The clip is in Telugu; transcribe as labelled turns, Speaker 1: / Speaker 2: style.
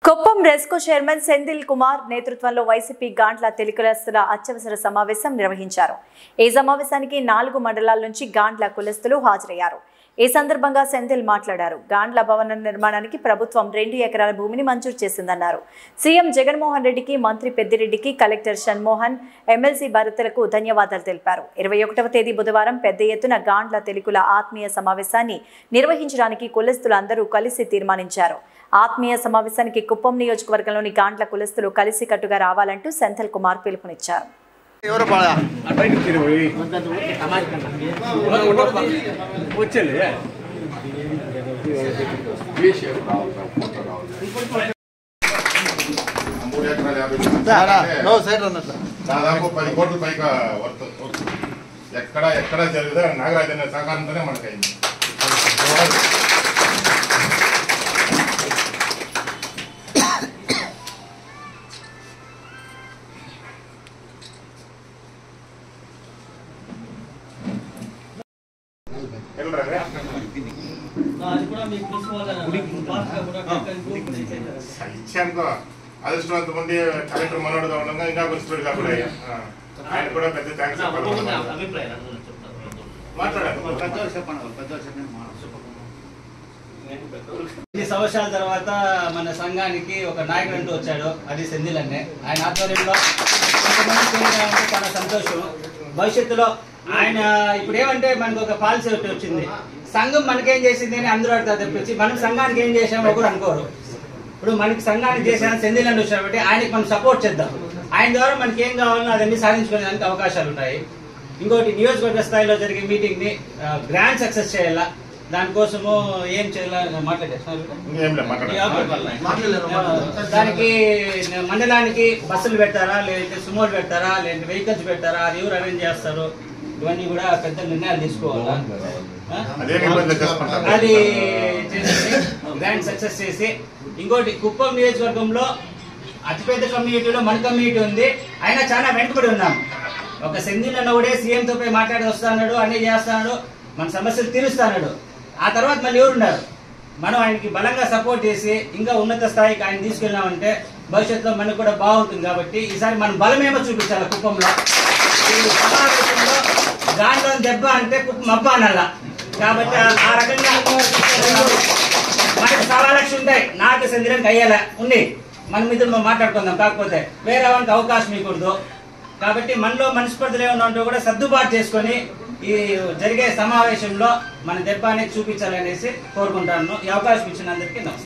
Speaker 1: కుప్పం రెస్కో చైర్మన్ సెందిల్ కుమార్ నేతృత్వంలో వైసీపీ గాండ్ల తెలుగులస్తుల అత్యవసర సమావేశం నిర్వహించారు ఈ సమావేశానికి నాలుగు మండలాల నుంచి గాండ్ల కులస్తులు హాజరయ్యారు ఈ సందర్భంగా సెంధిల్ మాట్లాడారు గాండ్ల భవన నిర్మాణానికి ప్రభుత్వం రెండు ఎకరాల భూమిని మంజూరు చేసిందన్నారు సీఎం జగన్మోహన్ రెడ్డికి మంత్రి పెద్దిరెడ్డికి కలెక్టర్ షణ్మోహన్ ఎమ్మెల్సీ భరతులకు ధన్యవాదాలు తెలిపారు ఇరవై ఒకటవ తేదీ బుధవారం పెద్ద ఎత్తున గాండ్ల తెలుగుల ఆత్మీయ సమావేశాన్ని నిర్వహించడానికి కులస్తులందరూ కలిసి తీర్మానించారు ఆత్మీయ సమావేశానికి కుప్పం నియోజకవర్గంలోని గాండ్ల కులస్తులు కలిసికట్టుగా రావాలంటూ సెంథల్ కుమార్ పిలుపునిచ్చారు
Speaker 2: ఎవరు పాడా
Speaker 3: వచ్చేలే
Speaker 4: మూడు ఎకరాల యాభై
Speaker 2: నో సైడ్ అన్నట్ల
Speaker 4: దాదాపు పది కోట్ల పైగా వర్త్ ఎక్కడ ఎక్కడ జరిగితే నాగరాజు అనే సహకారంతోనే మనకైంది వెళ్ళరా ఇచ్చానుకో అదృష్టవంతం ఉండి కలెక్టర్ మనోడుగా ఉండగా ఇంకా కొంచెం స్పీడ్ కాకుండా అయ్యా. ఆ. ఆయన కూడా పెద్ద థ్యాంక్స్ మాట్లాడారు
Speaker 5: ఇన్ని సంవత్సరాల తర్వాత మన సంఘానికి ఒక నాయకుడు అంటూ వచ్చాడు అది సెంధిల్ అన్నే ఆయన ఆధ్వర్యంలో కొంతమంది చేరడం అంటే చాలా సంతోషం భవిష్యత్తులో ఆయన ఇప్పుడు ఏమంటే మనకు ఒక పాలసీ ఒకటి వచ్చింది సంఘం మనకేం చేసింది అని అందరూ అడుగుతారు తప్పించి మనం సంఘానికి ఏం చేసామో కూడా అనుకోరు ఇప్పుడు మనకి సంఘానికి చేసిన సెంధిల్ అని వచ్చాడు కాబట్టి ఆయనకి మనం సపోర్ట్ చేద్దాం ఆయన ద్వారా మనకి ఏం కావాలన్నా అదన్నీ సాధించుకునేదానికి అవకాశాలు ఉంటాయి ఇంకోటి నియోజకవర్గ స్థాయిలో జరిగే మీటింగ్ ని గ్రాండ్ సక్సెస్ చేయాలా దానికోసము ఏం చేయాలని మాట్లాడేస్తున్నారు
Speaker 4: ఇంకేం లేదు మాట్లాడారు
Speaker 5: దానికి మండలానికి బస్సులు పెడతారా లేదంటే సుమోలు పెడతారా లేదంటే వెహికల్స్ పెడతారా అది ఎవరు అరేంజ్ చేస్తారు ఇవన్నీ కూడా పెద్ద నిర్ణయాలు తీసుకోవాలా ఆ?
Speaker 4: అదేం ఇబ్బంది లేదు, చేసుకుంటారు.
Speaker 5: అది చేసేసి గ్రాండ్ సక్సెస్ చేసి ఇంకోటి కుప్పం నియోజకవర్గంలో అతిపెద్ద కమ్యూనిటీలో మన కమ్యూనిటీ ఉంది అయినా చాలా వెంటబడి ఉన్నాం ఒక సెంధిల్ అన్నోడే సీఎం తో పోయి మాట్లాడి వస్తాడు అన్ని చేస్తాడు మన సమస్యలు తీరుస్తాడు ఆ తర్వాత మళ్ళీ ఎవరున్నారు మనం ఆయనకి బలంగా సపోర్ట్ చేసి ఇంకా ఉన్నత స్థాయికి ఆయన తీసుకెళ్ళామంటే భవిష్యత్తులో మనకు కూడా బాగుంటుంది కాబట్టి ఈసారి మనం బలమేమో చూపించాలి కుప్పంలో ఈ సమావేశంలో గాంట్లో దెబ్బ అంటే కుప్పం అబ్బా అనల్లా కాబట్టి ఆ- ఆ రకంగా మనకి సవా లక్ష ఉంటాయి నాకు సందిరానికి అయ్యేలా ఉంది మన మీద మనం మాట్లాడుకుందాం కాకపోతే వేరే వాళ్ళకి అవకాశం ఇవ్వకూడదు కాబట్టి మనలో మనస్పర్ధలు ఏమన్నా ఉంటే కూడా సర్దుబాటు చేసుకొని ఈ జరిగే సమావేశంలో మన దెబ్బ అనేది చూపించాలనేసి కోరుకుంటాను ఈ అవకాశం ఇచ్చినందుకు నమస్కారం